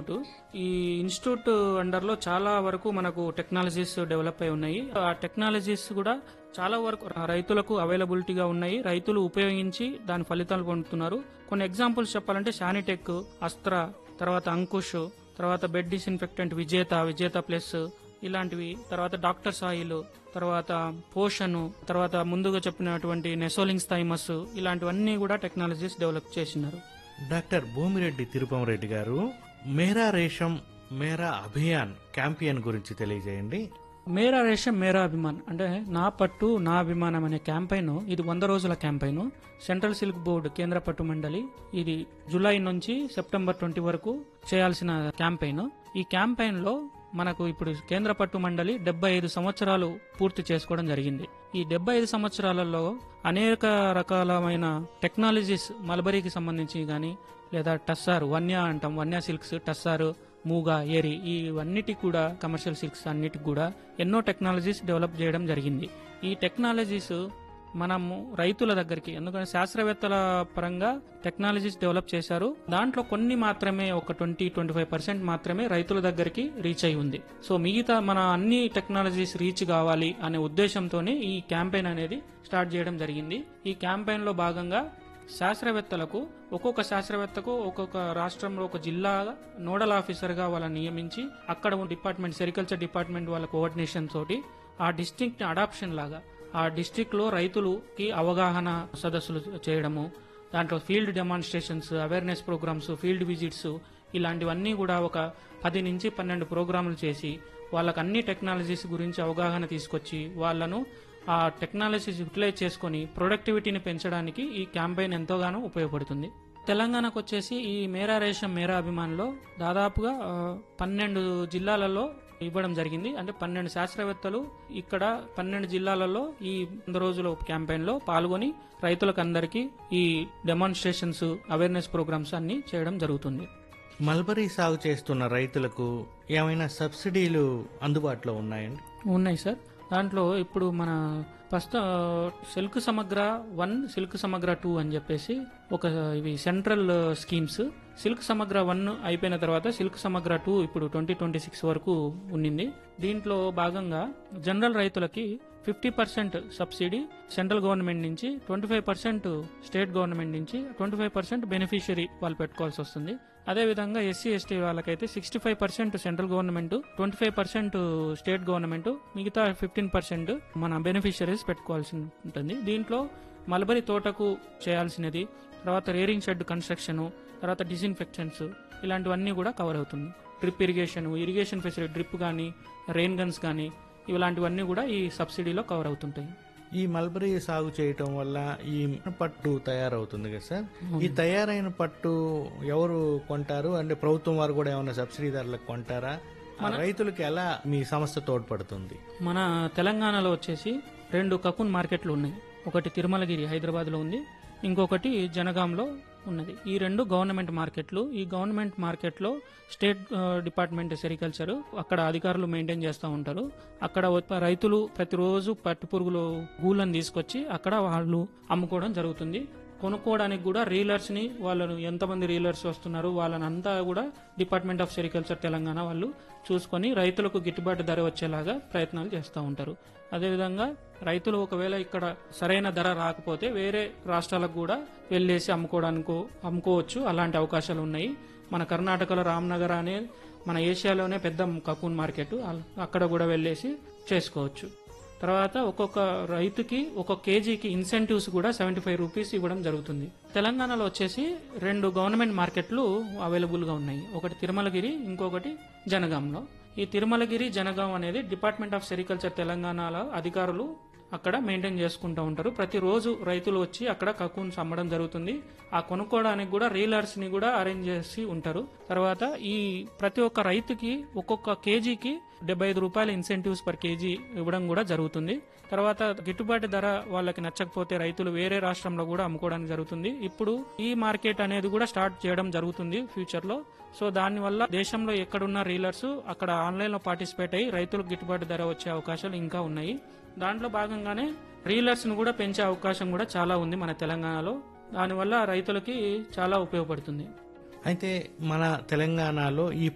institute ఈ institute అండర్లో చాలా వరకు మనకు టెక్నాలజీస్ డెవలప్ అయి ఉన్నాయి ఆ టెక్నాలజీస్ కూడా చాలా వరకు రైతులకు అవైలబిలిటీగా ఉన్నాయి రైతులు ఉపయోగించి దాని ఫలితాలు పొందుతున్నారు కొన్ని ఎగ్జాంపుల్స్ చెప్పాలంటే శానిటెక్ అస్త్ర తర్వాత అంకుష్ తర్వాత బెడ్ డిస్ఇన్ఫెక్టెంట్ విజేత విజేత ప్లస్ ఇలాంటివి తర్వాత డాక్టర్ సాయిల్ తర్వాత పోషన్ తర్వాత ముందుగా చెప్పినటువంటి నెసోలింగ్స్ థైమస్ ఇలాంటివన్నీ కూడా టెక్నాలజీస్ డెవలప్ చేసినారు డాక్టర్ భూమిరెడ్డి తిరుపమరెడ్డి గారు మేరా రేషం మేరా అభియాన్ క్యాంపియన్ గురించి తెలియజేయండి మేరా రేషం మేరా అభిమాన్ అంటే నా పట్టు నా అభిమానం అనే క్యాంపైన్ ఇది వంద రోజుల క్యాంపైన్ సెంట్రల్ సిల్క్ బోర్డు కేంద్ర పట్టు మండలి ఇది జూలై నుంచి సెప్టెంబర్ ట్వంటీ వరకు చేయాల్సిన క్యాంపైన్ ఈ క్యాంపైన్ లో మనకు ఇప్పుడు కేంద్ర పట్టు మండలి డెబ్బై ఐదు సంవత్సరాలు పూర్తి చేసుకోవడం జరిగింది ఈ డెబ్బై ఐదు సంవత్సరాలలో అనేక రకాలమైన టెక్నాలజీస్ మల్బరీకి సంబంధించి కానీ లేదా టస్సార్ వన్య అంటాం వన్య సిల్క్స్ టస్సార్ మూగా ఏరి ఇవన్నిటికి కూడా కమర్షియల్ సిల్క్స్ అన్నిటికి కూడా ఎన్నో టెక్నాలజీస్ డెవలప్ చేయడం జరిగింది ఈ టెక్నాలజీస్ మనము రైతుల దగ్గరికి ఎందుకంటే శాస్త్రవేత్తల పరంగా టెక్నాలజీస్ డెవలప్ చేశారు దాంట్లో కొన్ని మాత్రమే ఒక ట్వంటీ ట్వంటీ ఫైవ్ పర్సెంట్ మాత్రమే రైతుల దగ్గరికి రీచ్ అయి ఉంది సో మిగతా మన అన్ని టెక్నాలజీస్ రీచ్ కావాలి అనే ఉద్దేశంతోనే ఈ క్యాంపెయిన్ అనేది స్టార్ట్ చేయడం జరిగింది ఈ క్యాంపెయిన్ లో భాగంగా శాస్త్రవేత్తలకు ఒక్కొక్క శాస్త్రవేత్తకు ఒక్కొక్క రాష్ట్రంలో ఒక జిల్లా నోడల్ ఆఫీసర్ గా వాళ్ళని నియమించి అక్కడ ఉన్న డిపార్ట్మెంట్ సెరికల్చర్ డిపార్ట్మెంట్ వాళ్ళ కోఆర్డినేషన్ తోటి ఆ డిస్ట్రిక్ట్ అడాప్షన్ లాగా ఆ డిస్ట్రిక్ట్ లో రైతులకి అవగాహన సదస్సులు చేయడము దాంట్లో field demonstrations awareness programmes field visits ఇలాంటివన్నీ కూడా ఒక పది నుంచి పన్నెండు ప్రోగ్రాములు చేసి వాళ్ళకి అన్ని టెక్నాలజీస్ గురించి అవగాహన తీసుకొచ్చి వాళ్ళను ఆ టెక్నాలజీస్ యూటిలైజ్ చేసుకొని ప్రొడక్టివిటీని పెంచడానికి ఈ క్యాంపెయిన్ ఎంతోగానో ఉపయోగపడుతుంది తెలంగాణకు వచ్చేసి ఈ మేరా రేషం మేరా అభిమాన్లో దాదాపుగా ఆ, పన్నెండు జిల్లాలలో ఇవ్వడం జరిగింది అంటే పన్నెండు శాస్త్రవేత్తలు ఇక్కడ పన్నెండు జిల్లాలలో ఈ వంద రోజుల క్యాంపెయిన్ లో పాల్గొని రైతులకు అందరికీ ఈ డెమాన్స్ట్రేషన్స్ అవేర్నెస్ ప్రోగ్రామ్స్ అన్ని చేయడం జరుగుతుంది మల్బరీ సాగు చేస్తున్న రైతులకు ఏమైనా సబ్సిడీలు అందుబాటులో ఉన్నాయండి ఉన్నాయి సార్ దాంట్లో ఇప్పుడు మన first silk Samagra one silk Samagra two అని చెప్పేసి ఒక ఇవి central schemes silk Samagra one అయిపోయిన తర్వాత సిల్క్ సమగ్ర టూ ఇప్పుడు ట్వంటీ ట్వంటీ సిక్స్ వరకు ఉన్నింది దీంట్లో భాగంగా జనరల్ రైతులకి fifty percent subsidy central government నుంచి twenty five percent state government నుంచి ట్వంటీ ఫైవ్ పర్సెంట్ బెనిఫిషియరీ వాళ్ళు పెట్టుకోవాల్సి వస్తుంది అదేవిధంగా ఎస్సీ ఎస్టీ వాళ్ళకైతే sixty five percent central government twenty five percent state government మిగతా ఫిఫ్టీన్ పర్సెంట్ మన బెనిఫిషరీస్ పెట్టుకోవాల్సి ఉంటుంది దీంట్లో మల్బరీ తోటకు చేయాల్సినది తర్వాత రేరింగ్ షెడ్ కన్స్ట్రక్షన్ తర్వాత డిస్ఇన్ఫెక్షన్స్ ఇలాంటివన్నీ కూడా కవర్ అవుతుంది drip irrigation irrigation facility drip కానీ రెయిన్ గన్స్ కానీ ఇలాంటివన్నీ కూడా ఈ సబ్సిడీలో కవర్ అవుతుంటాయి ఈ మల్బరీ సాగు చేయటం వల్ల ఈ పట్టు తయారవుతుంది కదా సార్ ఈ తయారైన పట్టు ఎవరు కొంటారు అంటే ప్రభుత్వం వారు కూడా ఏమైనా సబ్సిడీ ధరలకు కొంటారా ఆ రైతులకు ఎలా మీ సంస్థ తోడ్పడుతుంది మన తెలంగాణలో వచ్చేసి రెండు కకున్ మార్కెట్లు ఉన్నాయి ఒకటి తిరుమలగిరి హైదరాబాద్ లో ఉంది ఇంకొకటి జనగాంలో ఉన్నది ఈ రెండు గవర్నమెంట్ మార్కెట్లు ఈ గవర్నమెంట్ మార్కెట్లో స్టేట్ ఆ, డిపార్ట్మెంట్ సెరికల్చర్ అక్కడ అధికారులు మెయింటైన్ చేస్తూ ఉంటారు అక్కడ ఉత్ప- రైతులు ప్రతిరోజు పట్టు పురుగులు గూళ్ళని తీసుకొచ్చి అక్కడ వాళ్ళు అమ్ముకోవడం జరుగుతుంది కొనుక్కోవడానికి కూడా రీలర్స్ ని వాళ్ళను ఎంతమంది రీలర్స్ వస్తున్నారు వాళ్ళని అంతా కూడా డిపార్ట్మెంట్ ఆఫ్ సెరికల్చర్ తెలంగాణ వాళ్ళు చూసుకొని రైతులకు గిట్టుబాటు ధర వచ్చేలాగా ప్రయత్నాలు చేస్తూ ఉంటారు అదేవిధంగా రైతులు ఒకవేళ ఇక్కడ సరైన ధర రాకపోతే వేరే రాష్ట్రాలకు కూడా వెళ్ళేసి అమ్ముకోవడానికి అమ్ముకోవచ్చు అలాంటి అవకాశాలు ఉన్నాయి మన కర్ణాటకలో రామ్నగర్ అనే మన ఏషియాలోనే పెద్ద కకూన్ మార్కెట్ అల్- అక్కడ కూడా వెళ్ళేసి చేసుకోవచ్చు తర్వాత ఒక్కొక్క రైతుకి ఒక్కొక్క కేజీకి ఇన్సెంటివ్స్ కూడా సెవెంటీ ఫైవ్ రూపీస్ ఇవ్వడం జరుగుతుంది తెలంగాణలో వచ్చేసి రెండు గవర్నమెంట్ మార్కెట్లు అవైలబుల్ గా ఉన్నాయి ఒకటి తిరుమలగిరి ఇంకొకటి జనగాంలో ఈ తిరుమలగిరి జనగాం అనేది డిపార్ట్మెంట్ ఆఫ్ సెరికల్చర్ తెలంగాణలో అధికారులు అక్కడ మెయింటైన్ చేసుకుంటూ ఉంటారు ప్రతిరోజు రైతులు వచ్చి అక్కడ కకూన్స్ అమ్మడం జరుగుతుంది ఆ కొనుక్కోవడానికి కూడా రీలర్స్ ని కూడా అరేంజ్ చేసి ఉంటారు తర్వాత ఈ ప్రతి ఒక్క రైతుకి ఒక్కొక్క కేజీకి డెబ్బై ఐదు రూపాయల ఇన్సెంటివ్స్ పర్ కేజీ ఇవ్వడం కూడా జరుగుతుంది తర్వాత గిట్టుబాటు ధర వాళ్ళకి నచ్చకపోతే రైతులు వేరే రాష్ట్రంలో కూడా అమ్ముకోవడానికి జరుగుతుంది ఇప్పుడు ఈ మార్కెట్ అనేది కూడా స్టార్ట్ చేయడం జరుగుతుంది ఫ్యూచర్ లో సో దానివల్ల దేశంలో ఎక్కడున్న రీలర్స్ అక్కడ ఆన్లైన్ లో పార్టిసిపేట్ అయ్యి రైతులకు గిట్టుబాటు ధర వచ్చే అవకాశాలు ఇంకా ఉన్నాయి దాంట్లో భాగంగానే రీలర్స్ ను కూడా పెంచే అవకాశం కూడా చాలా ఉంది మన తెలంగాణలో దానివల్ల రైతులకి చాలా ఉపయోగపడుతుంది అయితే మన తెలంగాణలో ఈ